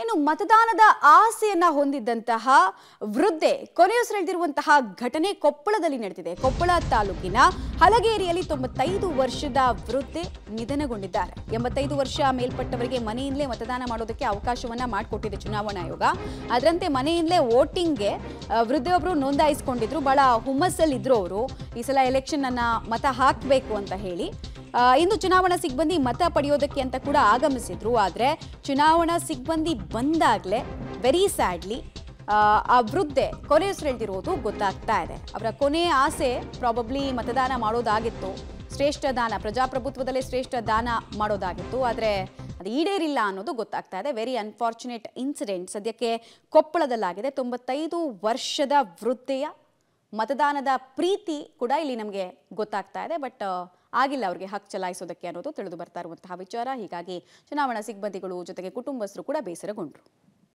ಇನ್ನು ಮತದಾನದ ಆಸೆಯನ್ನ ಹೊಂದಿದ್ದಂತಹ ವೃದ್ಧೆ ಕೊನೆಯುಸಿರೆಳೆದಿರುವಂತಹ ಘಟನೆ ಕೊಪ್ಪಳದಲ್ಲಿ ನಡೆದಿದೆ ಕೊಪ್ಪಳ ತಾಲೂಕಿನ ಹಲಗೇರಿಯಲ್ಲಿ ತೊಂಬತ್ತೈದು ವರ್ಷದ ವೃದ್ಧೆ ನಿಧನಗೊಂಡಿದ್ದಾರೆ ಎಂಬತ್ತೈದು ವರ್ಷ ಮೇಲ್ಪಟ್ಟವರಿಗೆ ಮನೆಯಿಂದಲೇ ಮತದಾನ ಮಾಡೋದಕ್ಕೆ ಅವಕಾಶವನ್ನ ಮಾಡಿಕೊಟ್ಟಿದೆ ಚುನಾವಣಾ ಆಯೋಗ ಅದರಂತೆ ಮನೆಯಿಂದಲೇ ವೋಟಿಂಗ್ಗೆ ವೃದ್ಧೆಯೊಬ್ಬರು ನೋಂದಾಯಿಸಿಕೊಂಡಿದ್ರು ಬಹಳ ಹುಮ್ಮಸ್ಸಲ್ಲಿದ್ರು ಅವರು ಈ ಸಲ ಎಲೆಕ್ಷನ್ ಅನ್ನ ಮತ ಹಾಕಬೇಕು ಅಂತ ಹೇಳಿ ಆ, ಇಂದು ಚುನಾವಣಾ ಸಿಬ್ಬಂದಿ ಮತ ಪಡೆಯೋದಕ್ಕೆ ಅಂತ ಕೂಡ ಆಗಮಿಸಿದ್ರು ಆದರೆ ಚುನಾವಣಾ ಸಿಬ್ಬಂದಿ ಬಂದಾಗಲೇ ವೆರಿ ಸ್ಯಾಡ್ಲಿ ಆ ವೃದ್ಧೆ ಕೊನೆ ಉಸಿರೆಳ್ದಿರೋದು ಗೊತ್ತಾಗ್ತಾ ಇದೆ ಅವರ ಕೊನೆಯ ಆಸೆ ಪ್ರಾಬಬ್ಲಿ ಮತದಾನ ಮಾಡೋದಾಗಿತ್ತು ಶ್ರೇಷ್ಠ ದಾನ ಪ್ರಜಾಪ್ರಭುತ್ವದಲ್ಲೇ ಶ್ರೇಷ್ಠ ದಾನ ಮಾಡೋದಾಗಿತ್ತು ಆದರೆ ಅದು ಈಡೇರಿಲ್ಲ ಅನ್ನೋದು ಗೊತ್ತಾಗ್ತಾ ಇದೆ ವೆರಿ ಅನ್ಫಾರ್ಚುನೇಟ್ ಇನ್ಸಿಡೆಂಟ್ ಸದ್ಯಕ್ಕೆ ಕೊಪ್ಪಳದಲ್ಲಾಗಿದೆ ತೊಂಬತ್ತೈದು ವರ್ಷದ ವೃದ್ಧೆಯ ಮತದಾನದ ಪ್ರೀತಿ ಕೂಡ ಇಲ್ಲಿ ನಮಗೆ ಗೊತ್ತಾಗ್ತಾ ಇದೆ ಬಟ್ ಆಗಿಲ್ಲ ಅವರಿಗೆ ಹಕ್ಕು ಚಲಾಯಿಸೋದಕ್ಕೆ ಅನ್ನೋದು ತಿಳಿದು ಬರ್ತಾ ಇರುವಂತಹ ವಿಚಾರ ಹೀಗಾಗಿ ಚುನಾವಣಾ ಸಿಬ್ಬಂದಿಗಳು ಜೊತೆಗೆ ಕುಟುಂಬಸ್ಥರು ಕೂಡ ಬೇಸರಗೊಂಡ್ರು